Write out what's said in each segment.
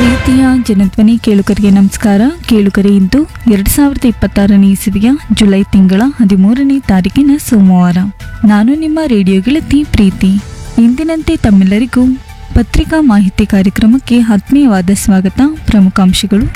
ಪ್ರೀತಿಯ ಜನಧ್ವನಿ ಕೇಳುಗರಿಗೆ ನಮಸ್ಕಾರ ಕೇಳುಗರೆ ಇಂದು ಎರಡ್ ಸಾವಿರದ ಇಪ್ಪತ್ತಾರನೇ ಇಸವಿಯ ಜುಲೈ ತಿಂಗಳ ಹದಿಮೂರನೇ ತಾರೀಕಿನ ಸೋಮವಾರ ನಾನು ನಿಮ್ಮ ರೇಡಿಯೋ ಗೆಳತಿ ಪ್ರೀತಿ ಇಂದಿನಂತೆ ತಮ್ಮೆಲ್ಲರಿಗೂ ಪತ್ರಿಕಾ ಮಾಹಿತಿ ಕಾರ್ಯಕ್ರಮಕ್ಕೆ ಆತ್ಮೀಯವಾದ ಸ್ವಾಗತ ಪ್ರಮುಖಾಂಶಗಳು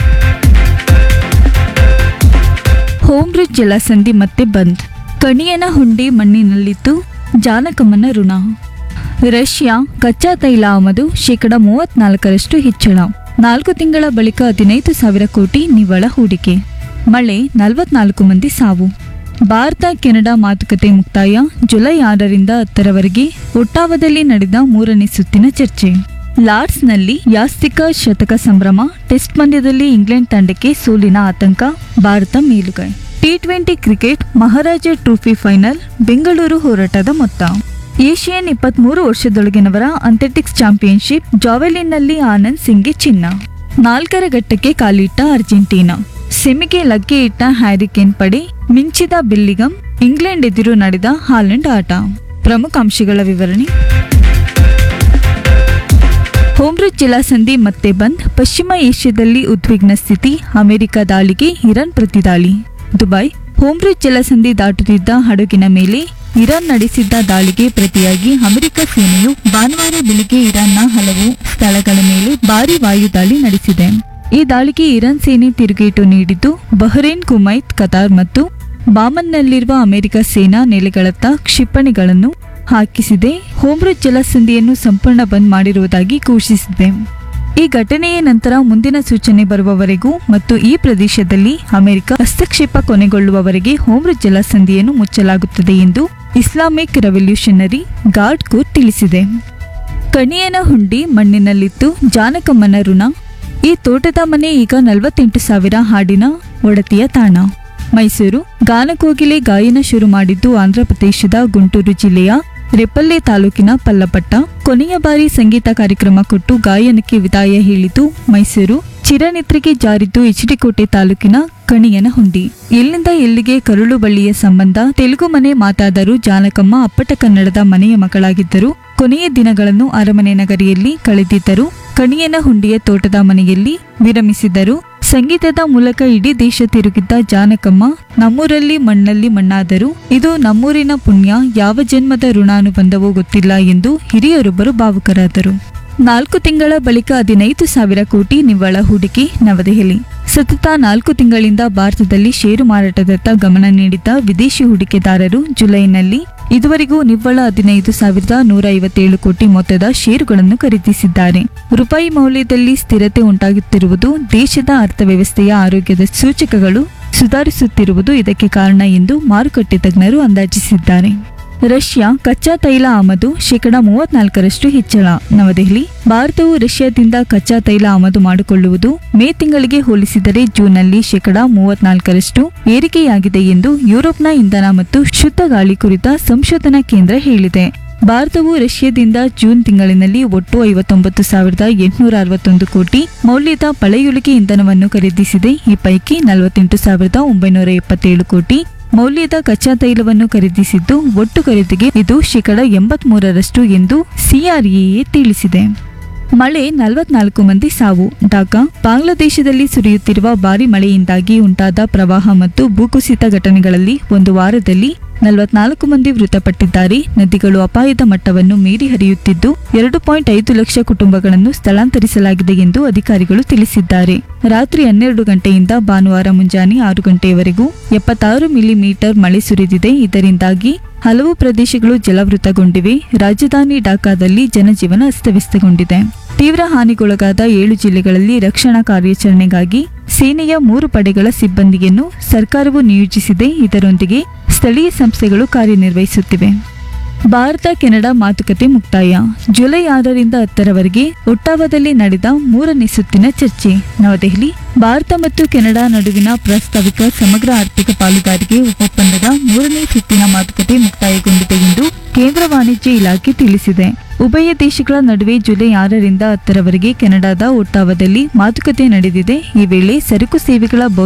ಹೋಮ್ ಬ್ರಿಡ್ಜ್ ಜಲಸಂಧಿ ಮತ್ತೆ ಬಂದ್ ಕಣಿಯನ ಹುಂಡಿ ಮಣ್ಣಿನಲ್ಲಿದ್ದು ಜಾನಕಮ್ಮನ ಋಣ ರಷ್ಯಾ ಕಚ್ಚಾ ತೈಲ ಆಮದು ಶೇಕಡ ಮೂವತ್ನಾಲ್ಕರಷ್ಟು ಹೆಚ್ಚಳ ನಾಲ್ಕು ತಿಂಗಳ ಬಳಿಕ ಹದಿನೈದು ಸಾವಿರ ಕೋಟಿ ನಿವ್ವಳ ಹೂಡಿಕೆ ಮಳೆ ನಲವತ್ನಾಲ್ಕು ಮಂದಿ ಸಾವು ಭಾರತ ಕೆನಡಾ ಮಾತುಕತೆ ಮುಕ್ತಾಯ ಜುಲೈ ಆರರಿಂದ ಹತ್ತರವರೆಗೆ ಒಟ್ಟಾವದಲ್ಲಿ ನಡೆದ ಮೂರನೇ ಸುತ್ತಿನ ಚರ್ಚೆ ಲಾರ್ಡ್ಸ್ನಲ್ಲಿ ಯಾಸ್ತಿಕ ಶತಕ ಸಂಭ್ರಮ ಟೆಸ್ಟ್ ಪಂದ್ಯದಲ್ಲಿ ಇಂಗ್ಲೆಂಡ್ ತಂಡಕ್ಕೆ ಸೋಲಿನ ಆತಂಕ ಭಾರತ ಮೇಲುಗೈ T twenty cricket Maharaja trophy final Bengaluru ಹೋರಾಟದ ಮೊತ್ತ ಏಷಿಯನ್ ಇಪ್ಪತ್ಮೂರು ವರ್ಷದೊಳಗಿನವರ ಅಥ್ಲೆಟಿಕ್ಸ್ ಚಾಂಪಿಯನ್ಶಿಪ್ ಜಾವೆಲಿನ್ನಲ್ಲಿ ಆನಂದ್ ಸಿಂಗ್ಗೆ ಚಿನ್ನ ನಾಲ್ಕರ ಘಟ್ಟಕ್ಕೆ ಕಾಲಿಟ್ಟ ಅರ್ಜೆಂಟೀನಾ ಸೆಮಿಗೆ ಲಗ್ಗೆ ಇಟ್ಟ ಹ್ಯಾರಿಕೇನ್ ಪಡೆ ಮಿಂಚಿದ ಬಿಲ್ಲಿಗಂ ಇಂಗ್ಲೆಂಡ್ ಎದುರು ನಡೆದ ಹಾಲೆಂಡ್ ಆಟ ಪ್ರಮುಖ ಅಂಶಗಳ ವಿವರಣೆ ಹೋಮ್ರಿಜ್ ಜಲಸಂಧಿ ಮತ್ತೆ ಬಂದ್ ಪಶ್ಚಿಮ ಏಷ್ಯಾದಲ್ಲಿ ಉದ್ವಿಗ್ನ ಸ್ಥಿತಿ ಅಮೆರಿಕ ದಾಳಿಗೆ ಇರಾನ್ ಪ್ರತಿದಾಳಿ ದುಬೈ ಹೋಮ್ರಿಜ್ ಜಲಸಂಧಿ ದಾಟುತ್ತಿದ್ದ ಹಡಗಿನ ಮೇಲೆ ಇರಾನ್ ನಡೆಸಿದ್ದ ದಾಳಿಗೆ ಪ್ರತಿಯಾಗಿ ಅಮೆರಿಕ ಸೇನೆಯು ಭಾನುವಾರ ಬೆಳಿಗ್ಗೆ ಇರಾನ್ನ ಹಲವು ಸ್ಥಳಗಳ ಮೇಲೆ ಭಾರಿ ವಾಯು ದಾಳಿ ನಡೆಸಿದೆ ಈ ದಾಳಿಗೆ ಇರಾನ್ ಸೇನೆ ತಿರುಗೇಟು ನೀಡಿದ್ದು ಬಹ್ರೇನ್ ಕುವೈತ್ ಕತಾರ್ ಮತ್ತು ಬಾಮನ್ನಲ್ಲಿರುವ ಅಮೆರಿಕ ಸೇನಾ ನೆಲೆಗಳತ್ತ ಕ್ಷಿಪಣಿಗಳನ್ನು ಹಾಕಿಸಿದೆ ಹೋಮ್ರಿಜ್ ಜಲಸಂಧಿಯನ್ನು ಸಂಪೂರ್ಣ ಬಂದ್ ಮಾಡಿರುವುದಾಗಿ ಘೋಷಿಸಿದೆ ಈ ಘಟನೆಯ ನಂತರ ಮುಂದಿನ ಸೂಚನೆ ಬರುವವರೆಗೂ ಮತ್ತು ಈ ಪ್ರದೇಶದಲ್ಲಿ ಅಮೆರಿಕ ಹಸ್ತಕ್ಷೇಪ ಕೊನೆಗೊಳ್ಳುವವರೆಗೆ ಹೋಮ್ರಿಜ್ ಜಲಸಂಧಿಯನ್ನು ಮುಚ್ಚಲಾಗುತ್ತದೆ ಎಂದು ಇಸ್ಲಾಮಿಕ್ ರೆವಲ್ಯೂಷನರಿ ಗಾರ್ಡ್ ಕೋರ್ ತಿಳಿಸಿದೆ ಕಣಿಯನ ಹುಂಡಿ ಮಣ್ಣಿನಲ್ಲಿತ್ತು ಜಾನಕಮ್ಮನ ಋಣ ಈ ತೋಟದ ಮನೆ ಈಗ ನಲವತ್ತೆಂಟು ಸಾವಿರ ಹಾಡಿನ ಒಡತಿಯ ತಾಣ ಮೈಸೂರು ಗಾನಕೋಗಿಲೆ ಗಾಯನ ಶುರು ಮಾಡಿದ್ದು ಆಂಧ್ರಪ್ರದೇಶದ ಗುಂಟೂರು ಜಿಲ್ಲೆಯ ರೆಪಲ್ಲೆ ತಾಲೂಕಿನ ಪಲ್ಲಪಟ್ಟ ಕೊನೆಯ ಬಾರಿ ಸಂಗೀತ ಕಾರ್ಯಕ್ರಮ ಕೊಟ್ಟು ಗಾಯನಕ್ಕೆ ವಿದಾಯ ಹೇಳಿದ್ದು ಮೈಸೂರು ಚಿರನಿದ್ರೆಗೆ ಜಾರಿದ್ದು ಎಚ್ಡಿಕೋಟೆ ತಾಲೂಕಿನ ಕಣಿಯನ ಹುಂಡಿ ಎಲ್ಲಿಂದ ಎಲ್ಲಿಗೆ ಕರುಳು ಬಳ್ಳಿಯ ಸಂಬಂಧ ತೆಲುಗು ಮನೆ ಮಾತಾದರೂ ಜಾನಕಮ್ಮ ಅಪ್ಪಟ ಕನ್ನಡದ ಮನೆಯ ಮಗಳಾಗಿದ್ದರು ಕೊನೆಯ ದಿನಗಳನ್ನು ಅರಮನೆ ನಗರಿಯಲ್ಲಿ ಕಳೆದಿದ್ದರು ಕಣಿಯನ ಹುಂಡಿಯ ತೋಟದ ಮನೆಯಲ್ಲಿ ವಿರಮಿಸಿದ್ದರು ಸಂಗೀತದ ಮೂಲಕ ಇಡೀ ದೇಶ ತಿರುಗಿದ್ದ ಜಾನಕಮ್ಮ ನಮ್ಮೂರಲ್ಲಿ ಮಣ್ಣಲ್ಲಿ ಮಣ್ಣಾದರು ಇದು ನಮ್ಮೂರಿನ ಪುಣ್ಯ ಯಾವ ಜನ್ಮದ ಋಣಾನುಬಂಧವೋ ಗೊತ್ತಿಲ್ಲ ಎಂದು ಹಿರಿಯರೊಬ್ಬರು ಭಾವುಕರಾದರು ನಾಲ್ಕು ತಿಂಗಳ ಬಳಿಕ ಹದಿನೈದು ಸಾವಿರ ಕೋಟಿ ನಿವ್ವಳ ಹೂಡಿಕೆ ನವದೆಹಲಿ ಸತತ ನಾಲ್ಕು ತಿಂಗಳಿಂದ ಭಾರತದಲ್ಲಿ ಷೇರು ಮಾರಾಟದತ್ತ ಗಮನ ನೀಡಿದ್ದ ವಿದೇಶಿ ಹೂಡಿಕೆದಾರರು ಜುಲೈನಲ್ಲಿ ಇದುವರೆಗೂ ನಿವ್ವಳ ಹದಿನೈದು ಸಾವಿರದ ನೂರ ಐವತ್ತೇಳು ಕೋಟಿ ಮೊತ್ತದ ಷೇರುಗಳನ್ನು ಖರೀದಿಸಿದ್ದಾರೆ ರೂಪಾಯಿ ಮೌಲ್ಯದಲ್ಲಿ ಸ್ಥಿರತೆ ಉಂಟಾಗುತ್ತಿರುವುದು ದೇಶದ ಅರ್ಥವ್ಯವಸ್ಥೆಯ ಆರೋಗ್ಯದ ಸೂಚಕಗಳು ಸುಧಾರಿಸುತ್ತಿರುವುದು ಇದಕ್ಕೆ ಕಾರಣ ಎಂದು ಮಾರುಕಟ್ಟೆ ತಜ್ಞರು ಅಂದಾಜಿಸಿದ್ದಾರೆ ರಷ್ಯಾ ಕಚ್ಚಾ ತೈಲ ಆಮದು ಶೇಕಡ ಮೂವತ್ನಾಲ್ಕರಷ್ಟು ಹೆಚ್ಚಳ ನವದೆಹಲಿ ಭಾರತವು ರಷ್ಯಾದಿಂದ ಕಚ್ಚಾ ತೈಲ ಆಮದು ಮಾಡಿಕೊಳ್ಳುವುದು ಮೇ ತಿಂಗಳಿಗೆ ಹೋಲಿಸಿದರೆ ಜೂನ್ನಲ್ಲಿ ಶೇಕಡ ಮೂವತ್ನಾಲ್ಕರಷ್ಟು ಏರಿಕೆಯಾಗಿದೆ ಎಂದು ಯುರೋಪ್ನ ಇಂಧನ ಮತ್ತು ಶುದ್ಧ ಗಾಳಿ ಕುರಿತ ಸಂಶೋಧನಾ ಕೇಂದ್ರ ಹೇಳಿದೆ ಭಾರತವು ರಷ್ಯಾದಿಂದ ಜೂನ್ ತಿಂಗಳಿನಲ್ಲಿ ಒಟ್ಟು ಐವತ್ತೊಂಬತ್ತು ಸಾವಿರದ ಎಂಟುನೂರ ಅರವತ್ತೊಂದು ಕೋಟಿ ಮೌಲ್ಯದ ಪಳೆಯುಳಿಕೆ ಇಂಧನವನ್ನು ಖರೀದಿಸಿದೆ ಈ ಪೈಕಿ ನಲವತ್ತೆಂಟು ಸಾವಿರದ ಒಂಬೈನೂರ ಎಪ್ಪತ್ತೇಳು ಕೋಟಿ ಮೌಲ್ಯದ ಕಚ್ಚಾ ತೈಲವನ್ನು ಖರೀದಿಸಿದ್ದು ಒಟ್ಟು ಖರೀದಿಗೆ ಇದು ಶೇಕಡ ಎಂಬತ್ಮೂರರಷ್ಟು ಎಂದು ಸಿಆರ್ಇಎ ತಿಳಿಸಿದೆ ಮಳೆ ನಲವತ್ನಾಲ್ಕು ಮಂದಿ ಸಾವು ಢಾಕಾ ಬಾಂಗ್ಲಾದೇಶದಲ್ಲಿ ಸುರಿಯುತ್ತಿರುವ ಭಾರಿ ಮಳೆಯಿಂದಾಗಿ ಉಂಟಾದ ಪ್ರವಾಹ ಮತ್ತು ಭೂಕುಸಿತ ಘಟನೆಗಳಲ್ಲಿ ಒಂದು ವಾರದಲ್ಲಿ ನಲವತ್ನಾಲ್ಕು ಮಂದಿ ಮೃತಪಟ್ಟಿದ್ದಾರೆ ನದಿಗಳು ಅಪಾಯದ ಮಟ್ಟವನ್ನು ಮೀರಿ ಹರಿಯುತ್ತಿದ್ದು ಎರಡು ಪಾಯಿಂಟ್ ಐದು ಲಕ್ಷ ಕುಟುಂಬಗಳನ್ನು ಸ್ಥಳಾಂತರಿಸಲಾಗಿದೆ ಎಂದು ಅಧಿಕಾರಿಗಳು ತಿಳಿಸಿದ್ದಾರೆ ರಾತ್ರಿ ಹನ್ನೆರಡು ಗಂಟೆಯಿಂದ ಭಾನುವಾರ ಮುಂಜಾನೆ ಆರು ಗಂಟೆಯವರೆಗೂ ಎಪ್ಪತ್ತಾರು ಮಿಲಿಮೀಟರ್ ಮಳೆ ಸುರಿದಿದೆ ಇದರಿಂದಾಗಿ ಹಲವು ಪ್ರದೇಶಗಳು ಜಲವೃತಗೊಂಡಿವೆ ರಾಜಧಾನಿ ಢಾಕಾದಲ್ಲಿ ಜನಜೀವನ ಅಸ್ತವ್ಯಸ್ತಗೊಂಡಿದೆ ತೀವ್ರ ಹಾನಿಗೊಳಗಾದ ಏಳು ಜಿಲ್ಲೆಗಳಲ್ಲಿ ರಕ್ಷಣಾ ಕಾರ್ಯಾಚರಣೆಗಾಗಿ ಸೇನೆಯ ಮೂರು ಪಡೆಗಳ ಸಿಬ್ಬಂದಿಯನ್ನು ಸರ್ಕಾರವು ನಿಯೋಜಿಸಿದೆ ಇದರೊಂದಿಗೆ ಸ್ಥಳೀಯ ಸಂಸ್ಥೆಗಳು ಕಾರ್ಯನಿರ್ವಹಿಸುತ್ತಿವೆ ಭಾರತ ಕೆನಡಾ ಮಾತುಕತೆ ಮುಕ್ತಾಯ ಜುಲೈ ಆರರಿಂದ ಹತ್ತರವರೆಗೆ ಒಟ್ಟಾವದಲ್ಲಿ ನಡೆದ ಮೂರನೇ ಸುತ್ತಿನ ಚರ್ಚೆ ನವದೆಹಲಿ ಭಾರತ ಮತ್ತು ಕೆನಡಾ ನಡುವಿನ ಪ್ರಸ್ತಾವಿಕ ಸಮಗ್ರ ಆರ್ಥಿಕ ಪಾಲುದಾರಿಕೆ ಒಪ್ಪಂದದ ಮೂರನೇ ಸುತ್ತಿನ ಮಾತುಕತೆ ಮುಕ್ತಾಯಗೊಂಡಿದೆ ಎಂದು ಕೇಂದ್ರ ವಾಣಿಜ್ಯ ಇಲಾಖೆ ತಿಳಿಸಿದೆ ಉಭಯ ದೇಶಗಳ ನಡುವೆ ಜುಲೈ ಆರರಿಂದ ಹತ್ತರವರೆಗೆ ಕೆನಡಾದ ಒಟ್ಟಾವದಲ್ಲಿ ಮಾತುಕತೆ ನಡೆದಿದೆ ಈ ವೇಳೆ ಸರಕು ಸೇವೆಗಳ